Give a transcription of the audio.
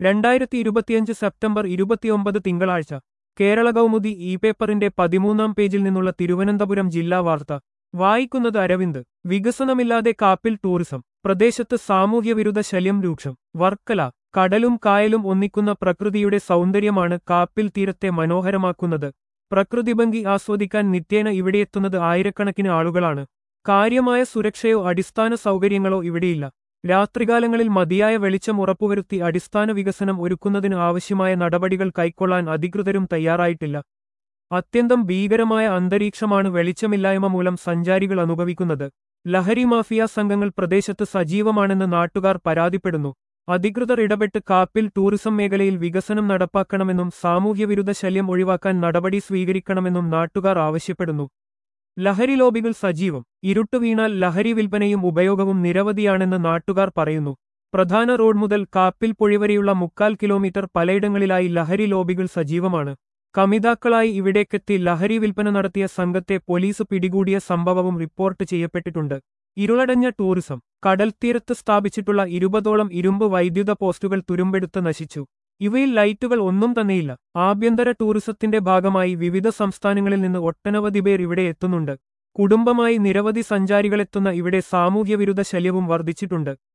രണ്ടായിരത്തി ഇരുപത്തിയഞ്ച് സെപ്റ്റംബർ ഇരുപത്തിയൊമ്പത് തിങ്കളാഴ്ച കേരള കൗമുദി ഇ പേപ്പറിന്റെ പതിമൂന്നാം പേജിൽ നിന്നുള്ള തിരുവനന്തപുരം ജില്ലാ വാർത്ത വായിക്കുന്നത് അരവിന്ദ് വികസനമില്ലാതെ കാപ്പിൽ ടൂറിസം പ്രദേശത്ത് സാമൂഹ്യവിരുദ്ധ ശല്യം രൂക്ഷം വർക്കല കടലും കായലും ഒന്നിക്കുന്ന പ്രകൃതിയുടെ സൗന്ദര്യമാണ് കാപ്പിൽ തീരത്തെ മനോഹരമാക്കുന്നത് പ്രകൃതിഭംഗി ആസ്വദിക്കാൻ നിത്യേന ഇവിടെയെത്തുന്നത് ആയിരക്കണക്കിന് ആളുകളാണ് കാര്യമായ സുരക്ഷയോ അടിസ്ഥാന സൗകര്യങ്ങളോ ഇവിടെയില്ല രാത്രികാലങ്ങളിൽ മതിയായ വെളിച്ചം ഉറപ്പുവരുത്തി അടിസ്ഥാന വികസനം ഒരുക്കുന്നതിന് ആവശ്യമായ നടപടികൾ കൈക്കൊള്ളാൻ അധികൃതരും തയ്യാറായിട്ടില്ല അത്യന്തം ഭീകരമായ അന്തരീക്ഷമാണ് വെളിച്ചമില്ലായ്മ മൂലം സഞ്ചാരികൾ അനുഭവിക്കുന്നത് ലഹരി മാഫിയ സംഘങ്ങൾ പ്രദേശത്ത് സജീവമാണെന്ന് നാട്ടുകാർ പരാതിപ്പെടുന്നു അധികൃതർ ഇടപെട്ട് കാപ്പിൽ ടൂറിസം മേഖലയിൽ വികസനം നടപ്പാക്കണമെന്നും സാമൂഹ്യവിരുദ്ധ ശല്യം ഒഴിവാക്കാൻ നടപടി സ്വീകരിക്കണമെന്നും നാട്ടുകാർ ആവശ്യപ്പെടുന്നു ലഹരി ലോബികൾ സജീവം ഇരുട്ടു വീണാൽ ലഹരി വിൽപ്പനയും ഉപയോഗവും നിരവധിയാണെന്ന് നാട്ടുകാർ പറയുന്നു പ്രധാന റോഡ് മുതൽ കാപ്പിൽ പുഴ വരെയുള്ള മുക്കാൽ കിലോമീറ്റർ പലയിടങ്ങളിലായി ലഹരി ലോബികൾ സജീവമാണ് കമിതാക്കളായി ഇവിടേക്കെത്തി ലഹരി വിൽപ്പന നടത്തിയ സംഘത്തെ പോലീസ് പിടികൂടിയ സംഭവവും റിപ്പോർട്ട് ചെയ്യപ്പെട്ടിട്ടുണ്ട് ഇരുളടഞ്ഞ ടൂറിസം കടൽത്തീരത്ത് സ്ഥാപിച്ചിട്ടുള്ള ഇരുപതോളം ഇരുമ്പ് വൈദ്യുത പോസ്റ്റുകൾ തുരുമ്പെടുത്ത് നശിച്ചു ഇവയിൽ ലൈറ്റുകൾ ഒന്നും തന്നെയില്ല ആഭ്യന്തര ടൂറിസത്തിന്റെ ഭാഗമായി വിവിധ സംസ്ഥാനങ്ങളിൽ നിന്ന് ഒട്ടനവധി പേർ ഇവിടെ എത്തുന്നുണ്ട് കുടുംബമായി നിരവധി സഞ്ചാരികളെത്തുന്ന ഇവിടെ സാമൂഹ്യവിരുദ്ധ ശല്യവും വർദ്ധിച്ചിട്ടുണ്ട്